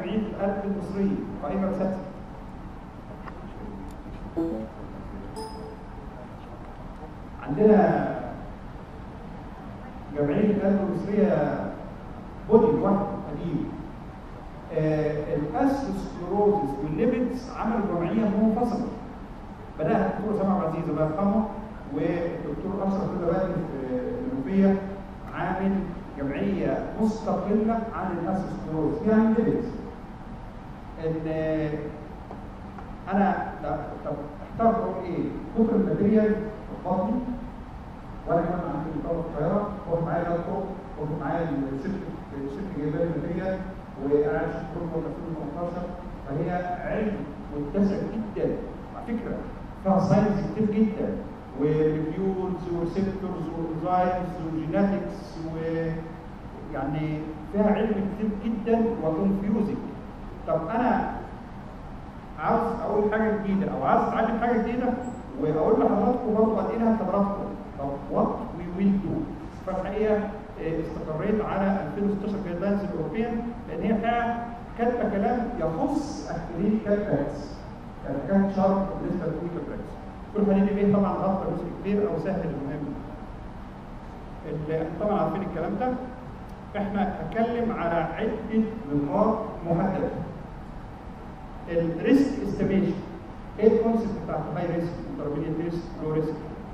جمعيه القلب المصريه قائمه بساتها عندنا جمعيه القلب المصريه بودي لوحده قديم آه الاسكلروزس والليبيدز عملوا جمعيه منفصله بداها الدكتور سامع عزيز الله يرحمه والدكتور اشرف الغوالي في النوبيه عامل جمعيه مستقله عن الاسكلروز فيها من ليبيدز ان انا لا طب احتار اقول ايه؟ كتر الماتيريال بطني وانا كمان عندي مطور القاهره واخد معايا لابتوب واخد معايا الشركه الشركه جايبه لي الماتيريال وقاعد اشوف كل 2018 فهي علم متسع جدا على فكره فيها ساينس كتير جدا وريفيوز وريسبتورز وانزايمز وجيناتكس ويعني فيها علم كتير جدا وكونفيوزنج طب انا عاوز اقول حاجه جديده او عاوز اتعلم حاجه جديده واقول لحضراتكم برضه انقلها لحضراتكم طب وات وي ويل دو فالحقيقه استقريت على 2016 جايد لاينز الاوروبيان لان هي فيها كاتبه كلام يخص الكلينيكال براكتس يعني كانت شرط بالنسبه للكلينيكال براكتس كل خليني بيه طبعا غطى جزء كبير او سهل المهم اللي طبعا عارفين الكلام ده احنا هتكلم على عده نقاط محدده الريسك استيميشن ايه الكونسيبت بتاعت هاي ريسك انترميديت ريسك لو ريسك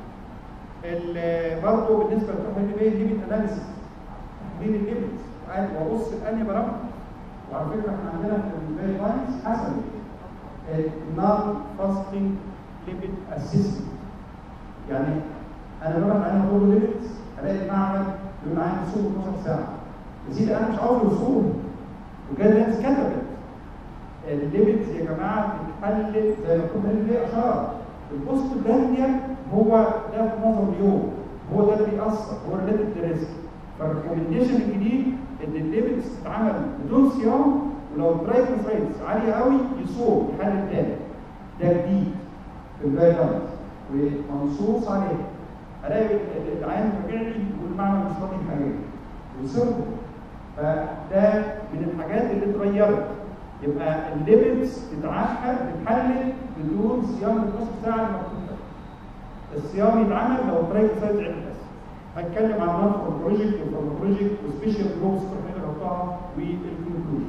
برضه بالنسبه للتحليل بيه ليميت اناليسيس تحليل الليميتس وابص لاني برامج وعلى فكره احنا عندنا في الفيري لاينز حسب النون فاستنج ليميت اسيستمنت يعني انا ببعت عليها طول ليميتس الاقي المعمل يقول معايا وصول 12 ساعه يا سيدي انا مش عاوز وصول وجاي ناس كتبت الليميتس يا جماعه بتتحلل زي ما كنا بنقول اشاره البوست برانديان هو ده في نظر اليوم هو ده اللي بيأثر هو ريليتد ريسك فالريكومنديشن الجديد ان الليميتس تتعمل بدون صيام ولو الترايكوسايتس عاليه قوي يصوم يحلل تاني ده جديد في الجايد لاينز ومنصوص عليه الاقي العيان راجع لي يقول معمل مش راضي حاجه ويصرف فده من الحاجات اللي اتغيرت يبقى الليميتس تتعهد تتحلل بدون صيام 12 ساعه المكتوبه الصيام يتعمل لو الترايكوسايتس عاليه بس هتكلم عن نون بروجكت وفارماكولوجيك وسبيشال جروبس اللي نحطها والكونكلوجن.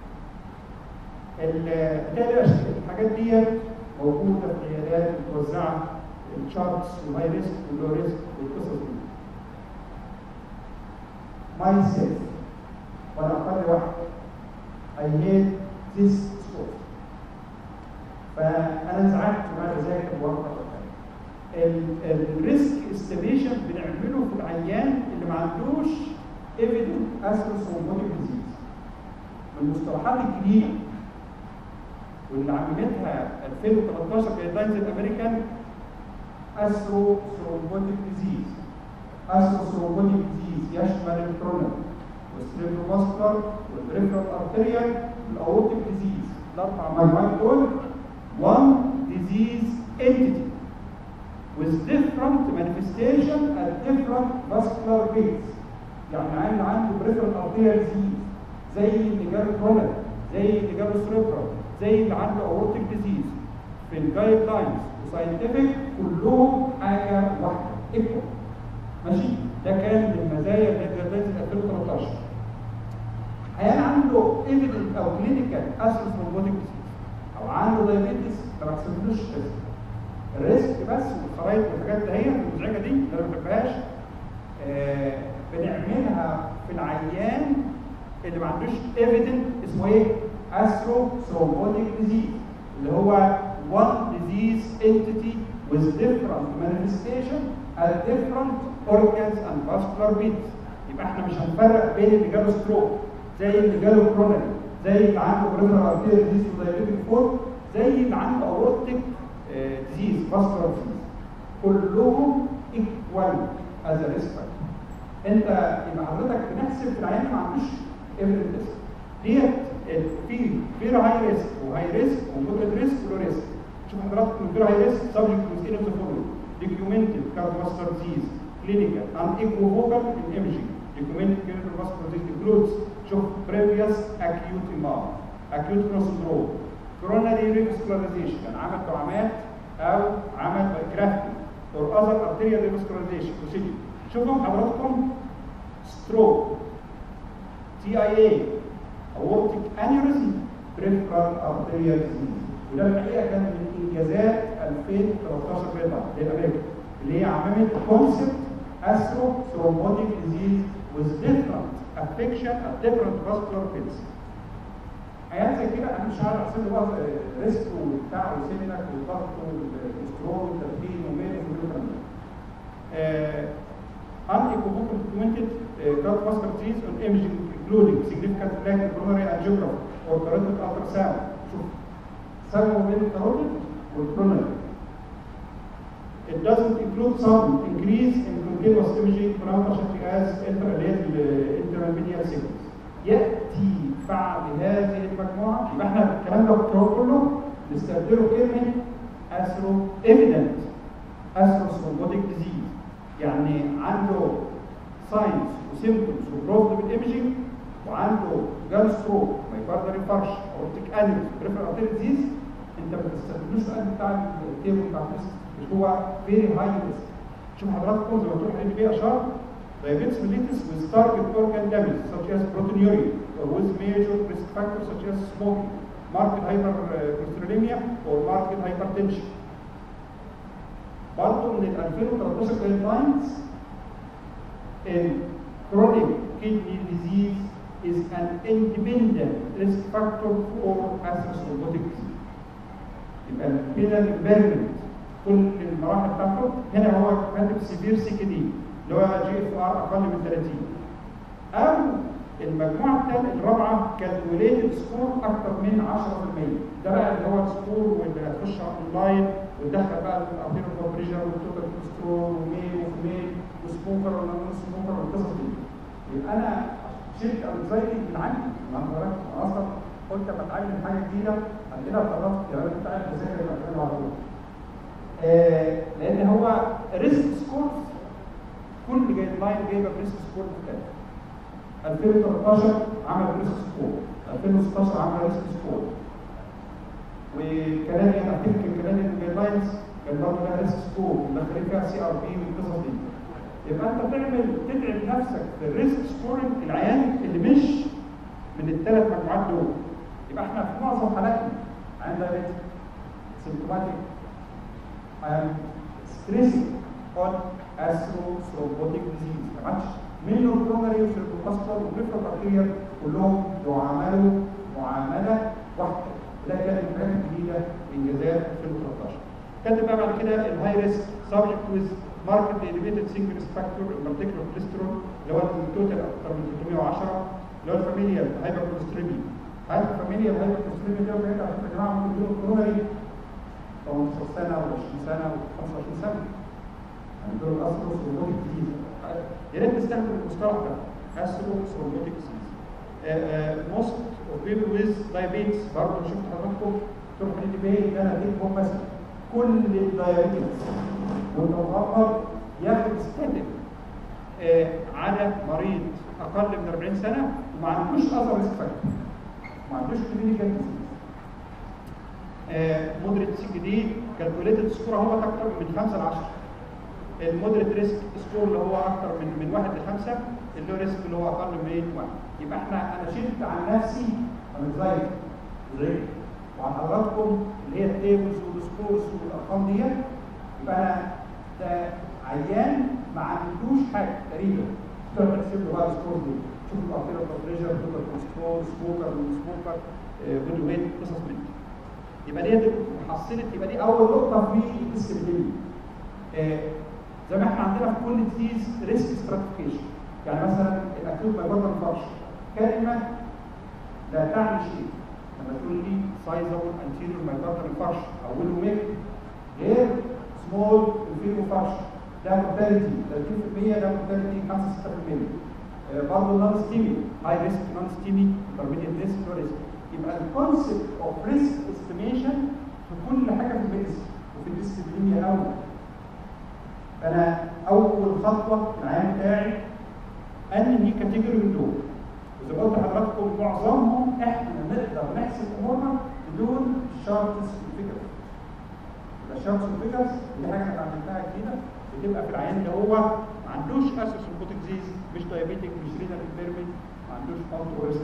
بالتالي الحاجات دي موجوده في العيادات متوزعه الشارتس والهاي ريسك واللو ريسك والقصص دي. ماي سيلف وانا اقل واحد I hate this sport. فانا انزعجت وانا بذاكر وقت الريسك استيميشن بنعمله في العيان اللي ما عندوش ايفيدنت اثروثرومبوتيك ديزيز من المصطلحات الجديده واللي عملتها 2013 جايد لاينز الامريكان اثروثرومبوتيك ديزيز اثروثرومبوتيك ديزيز يشمل الكرونيك والسيريبروفاسكولار والبريفرال ارتيريال والاورتيك ديزيز الاربع مجموعات دول one disease entity with different manifestation at different vascular rates يعني عين عنده بريفرال ارتيريال ديزيز زي اللي جاله كرونيك زي اللي جاله سريبرال زي اللي عنده اورتيك ديزيز في الجايد لاينز وساينتفك كلهم حاجه واحده ايكوال ماشي ده كان من مزايا الجايد لاينز 2013 عيان عنده ايفيدنت او كلينيكال اسس روبوتيك ديزيز او عنده دايابيتس ما بحسبلوش ريسك الريسك بس والخرايط والحاجات دي هي المزعجه دي اللي ما بحبهاش آه بنعملها في العيان اللي ما عندوش ايفيدنت اسمه ايه؟ استرو ثرومبوتيك ديزيز اللي هو one disease entity with different manifestation at different organs and vascular beats يبقى احنا مش هنفرق بين اللي جاله ستروك زي اللي جاله كرونيك زي اللي عنده بريفرال ارتيريال ديزيز ودايابيتيك فور زي اللي عنده اورتيك ديزيز فاسكولار ديزيز كلهم ايكوال از ريسك انت يبقى حضرتك بنحسب في العيان ما عندوش ايفيدنس ديت في فير هاي ريسك وهاي ريسك ومودريت ريسك ولو ريسك شوف حضراتكم الفير هاي ريسك سبجكت مسكين اوف ذا فولوينج دوكيومنتد كارديوفاسكولار ديزيز كلينيكال ان ايكوفوكال ان ايمجينج دوكيومنتد كلينيكال فاسكولار ديزيز includes شوف previous acute MR اكيوت كروس سندروم كوروناري ريفاسكولاريزيشن يعني عمل دعامات او عمل جرافتنج اور اذر ارتيريال ريفاسكولاريزيشن بروسيدور شوفوا حضراتكم ستروك تي اي اي اورتيك انيوريزم بريفرال ارتيريال ديزيز وده الحقيقه كان من انجازات 2013 في امريكا اللي هي عملت كونسبت استرو ثرومبوتيك ديزيز with different affection at different vascular fields. حاجات زي كده انا مش هعرف احسب بقى ريسك وبتاع وسيمينك والضغط والكوليسترول والتدخين وميل والكلام ده. unequivocal documented uh, cardiovascular disease on imaging including significant lack in coronary angiography or carotid ultrasound. شوف سببه بين الكاروتيد والكوروناري. It doesn't include some increase in continuous imaging parameters such as intermediate signals. يأتي بعد هذه المجموعة يبقى احنا الكلام ده كله نستبدله كلمة أثرو evident أثروثرومبوتيك ديزيز يعني عنده ساينز وسيمبتومز وبروبلم ايمجينج وعنده جال ستروك مايكاردر انفارش اورتيك انيوز بريفر ارتيري ديزيز انت ما تستخدموش القلب بتاع التيبل بتاع الريسك اللي هو فيري هاي ريسك شوف حضراتكم زي ما تروح ان بي اشار diabetes mellitus with target organ damage such as proteinuria or with major risk factors such as smoking, marked hypercholesterolemia or marked hypertension. برضه من ال 2013 جايد لاينز chronic kidney disease is an independent risk factor for atherosclerotic disease. يبقى كده الامبيرمنت كل المراحل بتاعته هنا هو كاتب سيفير سي كي دي اللي هو جي اف ار اقل من 30 او المجموعه الثانيه الرابعه كالكوليتد سكور اكثر من 10% ده بقى اللي هو السكور واللي هتخش اونلاين وتدخل بقى الارتيريال بريشر والتوتال كوليسترول وميل وفيميل وسموكر ولا نون سموكر والقصص دي يبقى انا شلت انزايتي من عندي ما انا اصلا قلت اما اتعلم حاجه جديده عندنا قررت يا راجل بتاع المذاكره يبقى على طول آه لان هو ريسك سكور كل جايد لاين جايبه بريسك سكور مختلف 2013 عمل ريسك سكور 2016 عمل ريسك سكور وكناديان افتكر كناديان جايد لاينز كان برضه لها ريسك سكور مدخلين فيها سي ار بي والقصص دي يبقى انت بتعمل تدعم نفسك في الريسك سكورنج العيان اللي مش من الثلاث مجموعات دول يبقى احنا في معظم حالاتنا عندنا سيمتوماتيك I am stressing on atherosclerotic disease ما عادش منه الكوروناري وسيركوفاسكولار وبريفرال ارتيريال كلهم يعاملوا معامله واحده ده كان الحاجات الجديده انجازات 2013 كاتب بقى بعد كده الهاي ريسك سبجكت ويز ماركت elevated single risk factor in particular cholesterol اللي هو التوتال اكثر من 310 اللي هو الفاميليال هايبر كوليستريميا عارف الفاميليال هايبر كوليستريميا دي وكانت على فكره يا جماعه ممكن يكونوا كوروناري 18 سنه و20 سنه و25 سنه يعني دول الاصل سروبوتيك ديزيز يا ريت نستخدم المصطلح ده اسرو سروبوتيك ديزيز موست اوف بيبل ويز دايابيتس برضه شفت حضراتكم تروح لي باين ده انا اديكم مثلا كل الدايابيتس وانت مغمض ياخد ستاتين آه على مريض اقل من 40 سنه وما عندوش اثر ريسك فاكتور ما عندوش كلينيكال ديزيز مودريت سي دي كالكوليتد سكور اهو اكتر من 5 ل 10 المودريت ريسك سكور اللي هو اكتر من من 1 ل 5 اللو ريسك اللي هو اقل من 1 يبقى احنا انا شلت عن نفسي انزايتي زي وعن حضراتكم اللي هي التيبلز والسكورز والارقام ديت يبقى انا ده عيان ما عندوش حاجه تقريبا تقدر تحسب له بقى السكورز دي شوف الارتيريال بريشر توتال كوليسترول سموكر سموكر بودي ويت قصص من دي يبقى دي حصلت يبقى دي اول نقطه في الاستبداليه آه زي ما احنا عندنا في كل ديزيز ريسك ستراتيفيكيشن يعني مثلا الاكيوت مايكروبال انفارش كلمه لا تعني شيء لما تقول لي سايزابل انتيريور مايكروبال انفارش اوله ميك غير سمول انفيريور فارش ده مورتاليتي 30% ده مورتاليتي 5 6% برضه نون ستيمي هاي ريسك نون ستيمي انترميديت ريسك لو ريسك يبقى الكونسيبت اوف ريسك استيميشن في كل حاجه في الميديسن وفي الديسبلينيا اول انا اول خطوه في العيان بتاعي انهي كاتيجوري من دول وزي ما قلت لحضراتكم معظمهم احنا نقدر نقدر نحسب امورنا بدون شارتس وفيجرز يبقى الشارتس والفيجرز دي حاجه احنا عملناها جديده بتبقى في العيان اللي هو ما عندوش اسس روبوتيك ديزيز مش دايابيتيك مش رينال امبيرمنت ما عندوش مالتو ريسك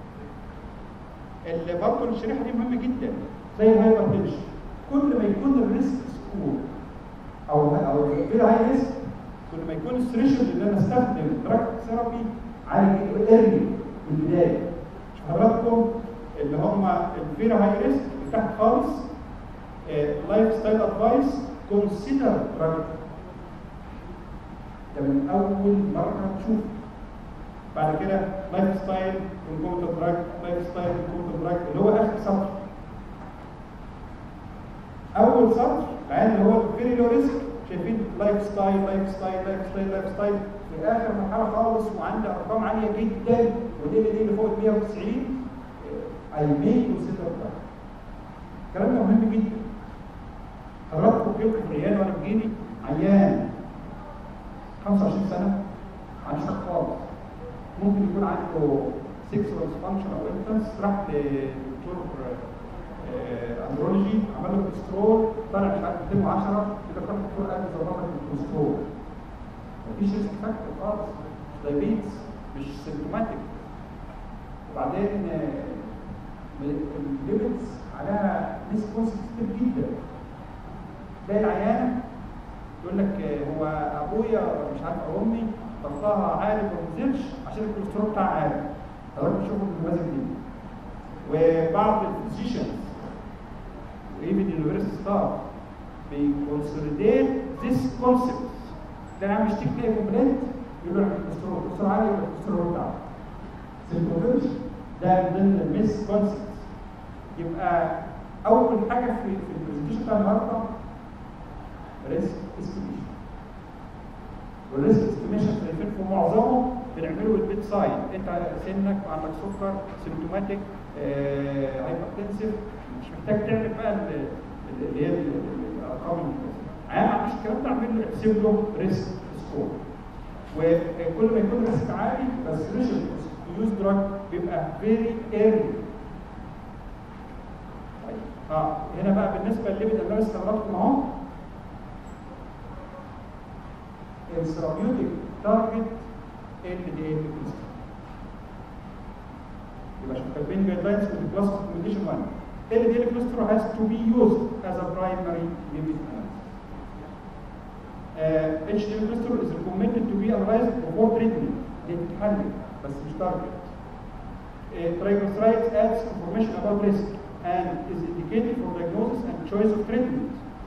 اللي برضه الشريحه دي مهمه جدا زي الهايبر تنشن كل ما يكون الريسك سكور او او في هاي ريسك كل ما يكون الثريشولد اللي انا استخدم دراج ثيرابي عالي ايرلي في البدايه حضراتكم اللي هم الفيرا هاي ريسك تحت خالص لايف ستايل ادفايس كونسيدر دراج ده من اول مره تشوف بعد كده لايف ستايل كونكومنت دراج لايف ستايل كونكومنت دراج اللي هو اخر سطر اول سطر العين اللي هو الفيري لو ريسك شايفين لايف ستايل لايف ستايل لايف ستايل لايف ستايل في اخر مرحله خالص وعندي ارقام عاليه جدا ودي دي اللي فوق 190 اي ميك كونسيدر دراج الكلام ده مهم جدا حضراتكم بيبقى في العيان وانا بجيلي عيان 25 سنه ما عندوش خالص ممكن يكون عنده سيكسوال فانكشن او انفنس راح لدكتور اندرولوجي عمل له كوليسترول طلع مش عارف 210 كده راح الدكتور قال له ظبط لك الكوليسترول مفيش ريسك فاكتور خالص مش دايبيتس مش سيمتوماتيك وبعدين الليمتس عليها ريسبونس كتير جدا تلاقي العيان يقول لك هو ابويا مش عارف او امي ضغطها عالي وما بتنزلش عشان الكوليسترول بتاعها عالي حضرتك تشوفوا النماذج دي وبعض الفيزيشنز وايفن يونيفرسيتي ستاف بيكونسوليديت ذيس كونسبت تلاقي عم يشتكي تلاقي كومبلينت يقول له الكوليسترول الكوليسترول عالي ولا الكوليسترول بتاعه سيمبتومولوجي ده من ضمن الميس كونسبت يبقى اول حاجه في في البرزنتيشن بتاع النهارده ريسك استيميشن والريسك استيميشن في الفيلم معظمه بنعمله بالبيت سايد انت سنك وعندك سكر سيمتوماتيك هايبرتنسيف مش محتاج تعمل بقى اللي هي الارقام عام مش الكلام ده اعمل له احسب له ريسك سكور وكل ما يكون ريسك عالي بس ريشن يوز دراج بيبقى فيري ايرلي اه هنا بقى بالنسبه للليبيد اناليسيس حضراتكم اهو الثيرابيوتيك تارجت ال دي ال كريستال يبقى عشان كاتبين جايد لاينز في الكلاس ريكومنديشن 1 ال دي ال كريستال has to be used as a primary limit analysis. Uh, HDL cholesterol is recommended to be analyzed before treatment. دي بتتحلل بس مش تارجت. Uh, triglycerides adds information about risk and is indicated for diagnosis and choice of treatment.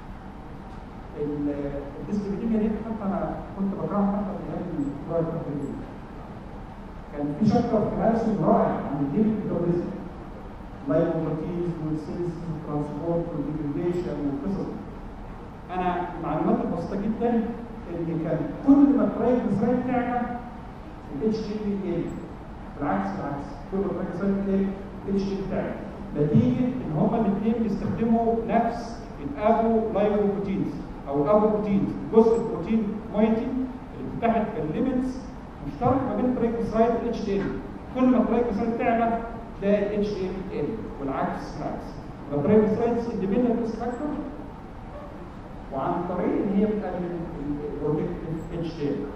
الديسليبيديميا دي حتى انا كنت بكرهها حتى في ايام الدكتوراه كان في شابتر في هارسون رائع عن الديب ميتابوليزم لايبوبروتينز والسيلز والترانسبورت والديجريديشن والقصص انا المعلومات البسيطه جدا ان كان كل ما الترايجليسرايد تعلى الاتش دي يقل بالعكس بالعكس كل ما الترايجليسرايد يقل الاتش دي تعلى نتيجه ان هما الاثنين بيستخدموا نفس الابو لايبوبروتينز او الابو بروتين جزء البروتين مايتي اللي بتتحد الليميتس مشترك ما بين الترايجليسرايد والاتش دي ال كل ما الترايجليسرايد تعلى تلاقي الاتش دي ال يقل والعكس بالعكس الترايجليسرايدز اندبندنت ريسك فاكتور وعن طريق ان هي بتقلل البروتكتيف اتش دي ال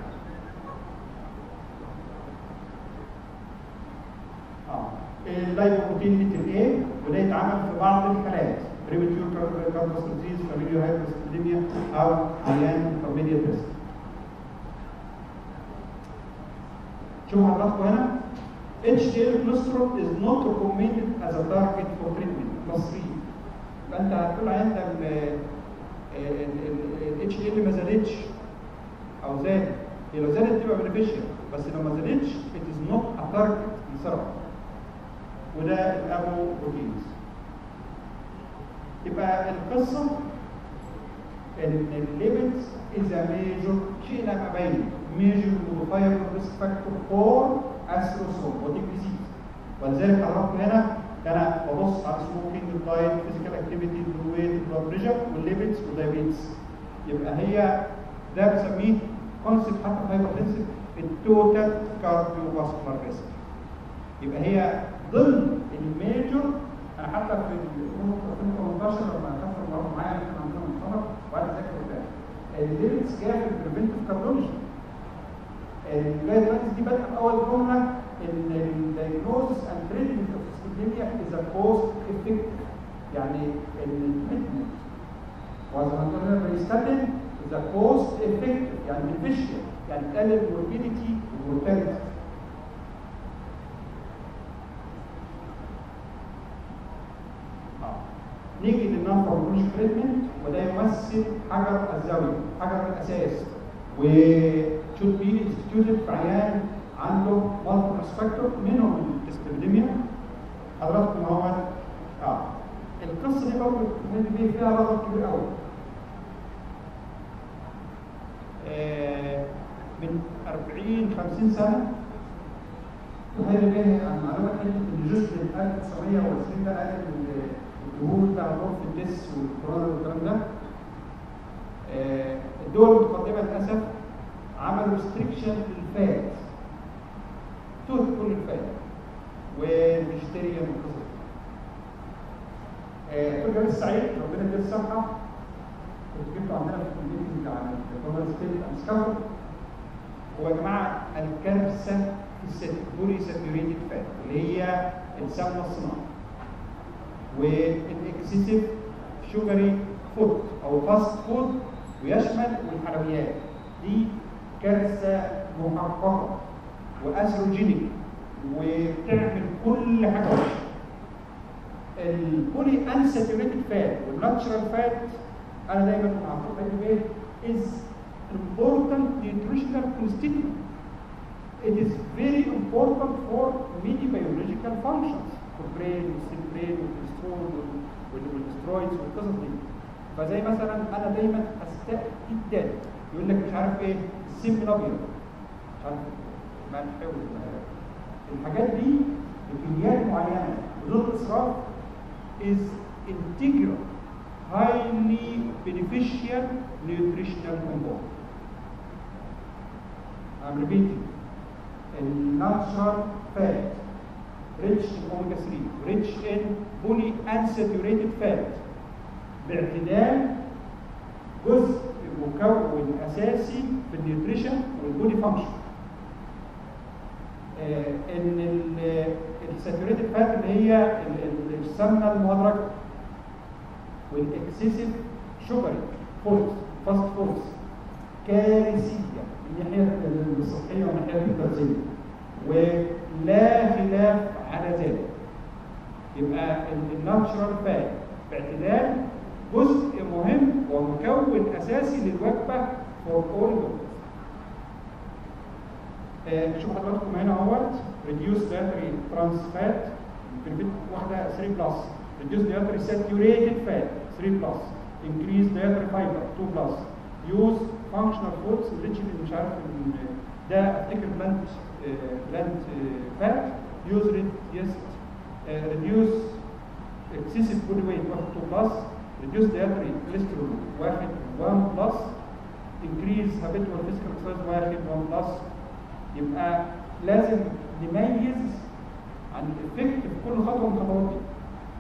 اه اللايبوبروتين ليتل ايه وده يتعمل في بعض الحالات بريمتيور كاربس ديزيز فاميليو هايبرستيديميا او عيان فاميليا تيست شوفوا حضراتكم هنا HDL cholesterol is not recommended as a target for treatment plus 3 يبقى انت هتقول عيان ده ال HDL ما زادتش او زادت هي لو زادت تبقى beneficial بس لو ما زادتش it is not a target للثيرابي وده الابو بروتينز يبقى القصة ان الليبيدز is a major شيء نبقى باين major modifiable risk factor for atherosclerotic disease ولذلك حضراتكم هنا انا ببص على سموكينج الدايت فيزيكال اكتيفيتي الويت البلاد بريشر والليبيدز والدايبيتس يبقى هي ده بسميه كونسيبت حتى في الهايبرتنسيف التوتال كارديو فاسكولار ريسك يبقى هي ضمن الميجور حتى في 2018 لما كفر مرض معايا كان عندنا مؤتمر وقعد اذاكر وبتاع الليمتس جايه في البريفنتيف كارديولوجي الجايد لاينز دي بادئه باول جمله ان الدايجنوزس اند تريتمنت اوف سكيبليميا از ا كوست افكتيف يعني التريتمنت وزي ما قلنا بريستاتين از ا كوست افكتيف يعني بينفيشال يعني تقلل الموربيديتي والمورتاليتي نيجي للنون فارماكولوجي تريتمنت وده يمثل حجر الزاويه حجر الاساس و should be instituted في عيان عنده multiple risk factor منهم الاسبرديميا حضراتكم اهو اه القصه دي برضه بي فيها رغب كبير قوي آه من 40 50 سنه وهذا جاي عن معلومه كانت ان جزء من 1920 ده قال الظهور بتاع ظروف الدس والكورونا والكلام ده آه الدول المتقدمه للاسف عملوا ريستريكشن للفات توت كل الفات والفيجيتيريان والقصص آه كل جميل سعيد ربنا يديله الصحه كنت جبته عندنا في الكوميونتي بتاع الجمهوريه ستيت امسكافر هو يا جماعه الكارثه في الست بولي ساتوريتد فات اللي هي السمنه الصناعي والاكسسيف شوجري فود او فاست فود ويشمل الحلويات دي كارثه محققه واثروجينيك وبتعمل كل حاجه وحشه البولي انساتوريتد فات والناتشرال فات انا دايما مع فوق ايه is important nutritional constituent it is very important for many biological functions for brain والسيل brain والكوليسترول والسترويدز والقصص دي فزي مثلا انا دايما استاء جدا يقول لك مش عارف ايه السم الابيض مش عارف ملح الحاجات دي بكميات معينه بدون اسراف is integral highly beneficial nutritional component I'm repeating natural fat rich in omega 3 rich in polyunsaturated fat باعتدال جزء مكون اساسي في النيوتريشن والبودي فانكشن آه ان الساتوريتد فات اللي هي السمنه المهدرجه والاكسسيف شوجري فودز فاست فودز كارثيه من الناحيه الصحيه ومن الناحيه التغذيه ولا خلاف على ذلك يبقى الناتشرال فات باعتدال جزء مهم ومكون اساسي للوجبه فور اول آه شوف حضراتكم هنا اهوت ريديوس دايتري ترانس فات واحده 3 بلس ريديوس دايتري ساتوريتد فات 3 بلس انكريز دايتري فايبر 2 بلس يوز فانكشنال فودز ريتش مش عارف ده افتكر بلانت بلانت فات يوز يس ريديوس اكسسيف بودي ويت 1 2 بلس reduce dietary cholesterol واحد 1 بلس increase habitual physical exercise واحد 1 بلس يبقى لازم نميز عن الافكت في كل خطوه من الخطوات دي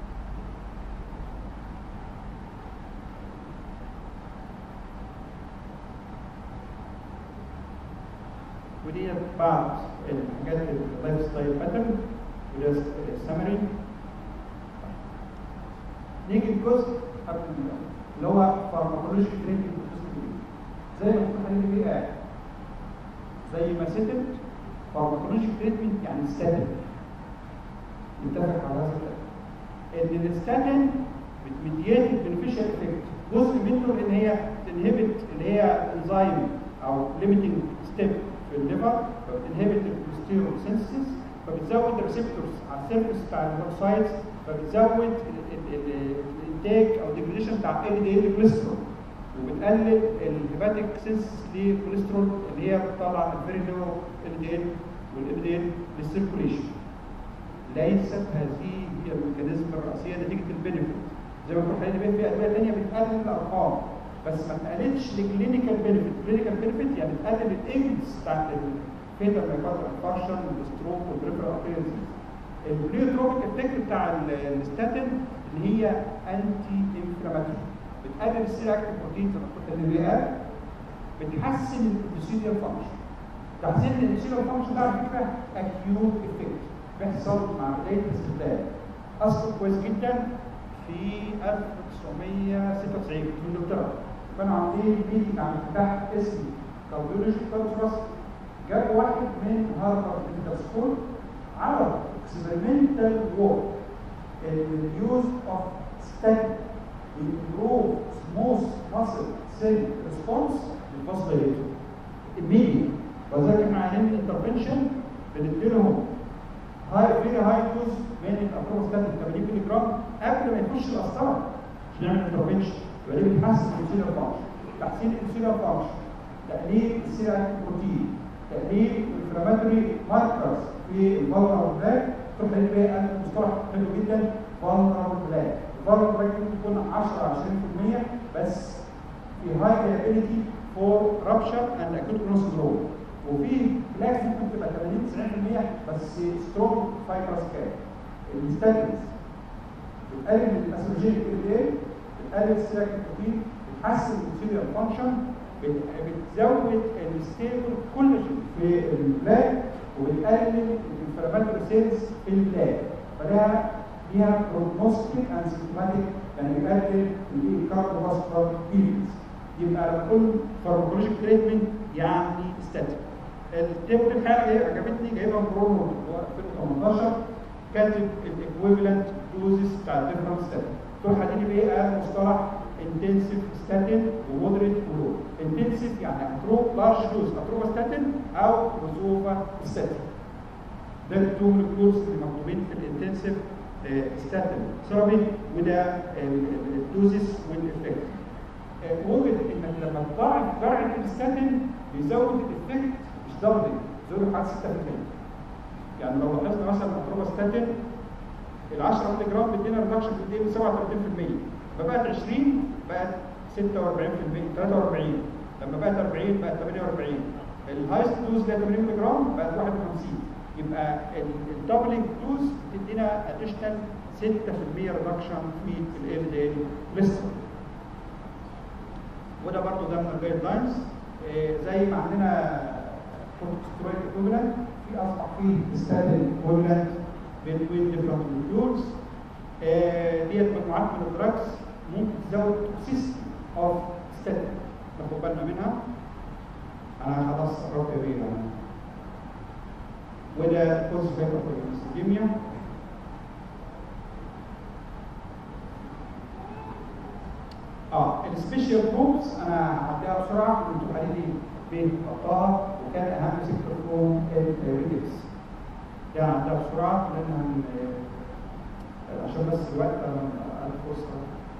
ودي بعض الحاجات اللايف ستايل باترن وده سمري نيجي الجزء قبل اللي هو فارماكولوجي تريتمنت زي ما كنت حضرتك ايه قاعد زي ما ستت فارماكولوجي تريتمنت يعني ستاتين نتفق على هذا الكلام ان الستاتين بتمديات البنفيشال افكت جزء منه ان هي تنهبت اللي هي انزيم او ليميتنج ستيب في الليفر فبتنهبت الكوليسترول سينثيسيس فبتزود الريسبتورز على السيرفيس بتاع الهيباتوسايتس فبتزود الانتاج او الديجريشن بتاع ال دي ال كوليسترول وبتقلل الهيباتيك سينثيسيس للكوليسترول اللي هي بتطلع الفيري لو ال دي ال والال دي ال للسيركوليشن ليست هذه هي الميكانيزم الرئيسيه نتيجه البينفيت زي ما كنت حضرتك في ادويه ثانيه بتقلل الارقام بس ما تقللش لكلينيكال بينفيت كلينيكال بينفيت يعني تقلل الايدز بتاعت الفيتال مايكارديال انفاركشن والستروك والبريفرال ارتيريال البليوتروبيك افكت بتاع ال- الستاتين اللي هي انتي انفلاماتوري بتقلل السيل اكتيف بروتين زي ما قلت اللي بيقل بتحسن الاندوثيليال فانكشن تحسين الاندوثيليال فانكشن ده على فكره اكيوت افكت بيحصل مع بدايه الاستخدام اصله كويس جدا في 1996 في انجلترا كانوا عاملين ميتنج عن افتتاح اسم كارديولوجي كونفرنس جاب واحد من هارفارد ميديكال سكول عرض اكسبيرمنتال وورك اليوز اوف ستاتين improve smooth muscle cell response للفاسفوريتور immediate وذلك احنا عاملين انترفنشن بنديلهم هاي فيري هاي دوز من الابروستاتين 80 مللي جرام قبل ما يخش القسطره عشان نعمل انترفنشن يبقى دي بتحسن الانسولين فانكشن تحسين الانسولين فانكشن تقليل السيرة بروتين تقليل الانفلاماتوري ماركرز في الفالنرال بلاك تروح بقى مصطلح حلو جدا فالنرال بلاك الفالنرال بلاك ممكن تكون 10 20% بس في هاي كابيلتي فور رابشر اند اكيوت كرونس سندروم وفي بلاك ممكن تبقى 80 90% بس سترونج فايبرس كاب الستاتينز بتقلل الاسوجينيك ال بتقلل السيراك بروتين بتحسن الانسولين فانكشن بتزود الستيبل كولاجين في البلاك وبتقلل الانفلاماتوري سيلز في البلاك فلها ليها بروجنوستيك اند سيمتوماتيك يعني بتقلل الكارديوفاسكولار ايفنتس يبقى لما نقول فارماكولوجيك تريتمنت يعني ستاتيك التيبل الحاجه ايه عجبتني جايبها من برونو اللي هو 2018 كاتب الايكويفالنت دوزز بتاع الديفرنت ستاتين تروح هتيجي بايه قال مصطلح انتنسيف ستاتين ومودريت ولو انتنسيف يعني هتروح لارج دوز اتروفاستاتين او روزوفا ستاتين ده التو مولكيولز اللي مكتوبين في الانتنسيف ستاتين ثيرابي وده الدوزز والافكت وجد انك لما تضاعف جرعه الستاتين بيزود الافكت مش دبلنج بيزود حوالي 6% يعني لو لاحظنا مثلا اتروفاستاتين ال 10 مللي جرام بيدينا ريدكشن في الدي 37% فبقت 20 بقت 46% 43 لما بقت 40 بقت 48 الهايست دوز اللي هي 80 مللي جرام بقت 51 يبقى الدبلنج دوز بتدينا اديشنال 6% ريدكشن في ال دي كوليسترول وده برضه ده من الجايد لاينز زي ما عندنا كورتيكوستيرويد ايكوفالنت في اصبح فيه ستاتين ايكوفالنت between different molecules آه، ديت مجموعات من الدراجز ممكن تزود توكسيستي اوف ستاتين ناخد بالنا منها انا خلاص قربت بيها وده كوز هايبركوليستيميا اه السبيشال جروبس انا هعديها بسرعه انتوا حالي بين خطها وكان اهم سيكتور فيهم الريدكس يعني عدها بسرعه لان هن عشان بس الوقت انا الفرصه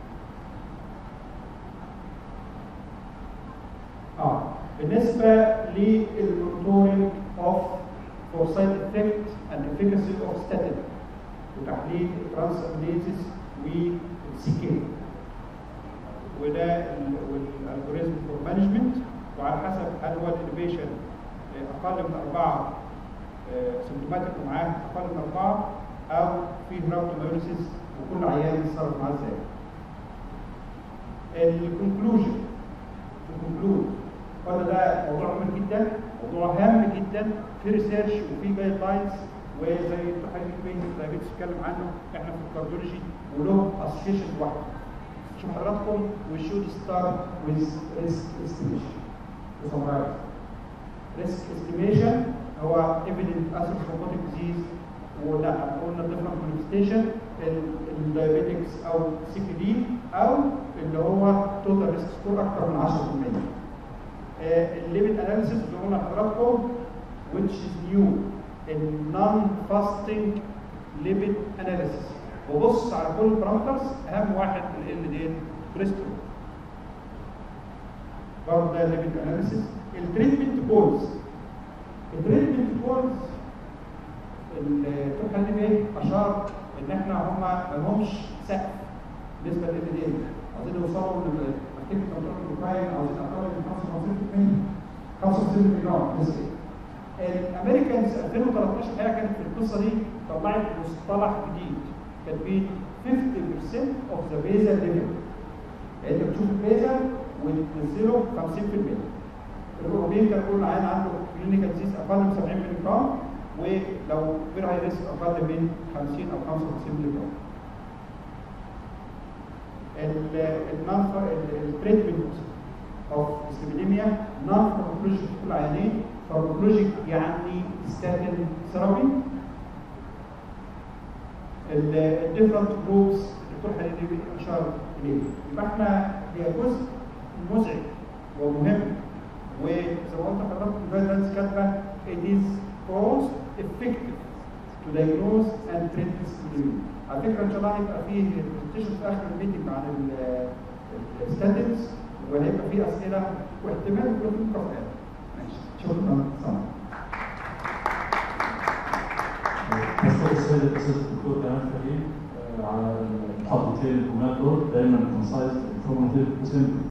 اه بالنسبه للمونيتورنج اوف فور سايد افكت اند افيكاسي اوف ستاتين وتحليل ترانس امينيزز والسي كي وده الالجوريزم فور مانجمنت وعلى حسب هل هو الانوفيشن اقل من اربعه سيمتوماتيك ومعاه اقل من اربعه او في هراوتوميوليسيس وكل عيان يتصرف معاه ازاي. الكونكلوجن الكونكلود قال ده موضوع مهم جدا موضوع هام جدا في ريسيرش وفي جايد لاينز وزي دكتور حبيب بين دايبيتس اتكلم عنه احنا في الكارديولوجي وله اسوشيشن لوحده. شوف حضراتكم we should start with risk estimation. To summarize. Risk estimation هو evident atherosclerotic disease ولا قلنا different manifestation الدايابيتكس او سي كي دي او اللي هو توتال ريسك سكور اكثر من 10% الليميت اناليسيس اللي قلنا لحضراتكم which is new النون فاستنج ليبيد اناليسيس وبص على كل البارامترز اهم واحد ال دي كوليسترول برضه ده الليبيد اناليسيس التريتمنت جولز التريتمنت جولز الدكتور خالد ايه اشار ان احنا هم ما لهمش سقف بالنسبه لل دي عايزين يوصلوا للتكتيك كنترول بروفايل عايزين اقل من 55% 65 ملي جرام نسبه الامريكانز 2013 الحقيقه كانت في القصه دي طلعت مصطلح جديد كاتبين 50% of the basal level يعني انت بتشوف البيزل وتنزله 50% الروبين كان بيقول العيان عنده كلينيكال ديزيز اقل من 70 مللي جرام ولو فير هاي ريسك اقل من 50 او 55 مللي جرام التريتمنت اوف سيبيليميا نون فارماكولوجيك في كل عيانين فارماكولوجيك يعني ستاتين ثيرابي الديفرنت جروبس الدكتور حبيبي اشار اليه يبقى احنا هي جزء مزعج ومهم وزي ما قلت لحضرتك الجايدلاينز كاتبه it is cost effective to diagnose and treat schizophrenia على فكره ان شاء الله هيبقى فيه برزنتيشن في اخر الميتنج عن الستاتنز وهيبقى فيه اسئله واحتمال يكون فيه مكافآت ماشي شكرا سلام أشكر السيد الأستاذ الدكتور كمال كريم آه، على المحاضرتين الجمال دول دايما كونسايز انفورماتيف وسيمبل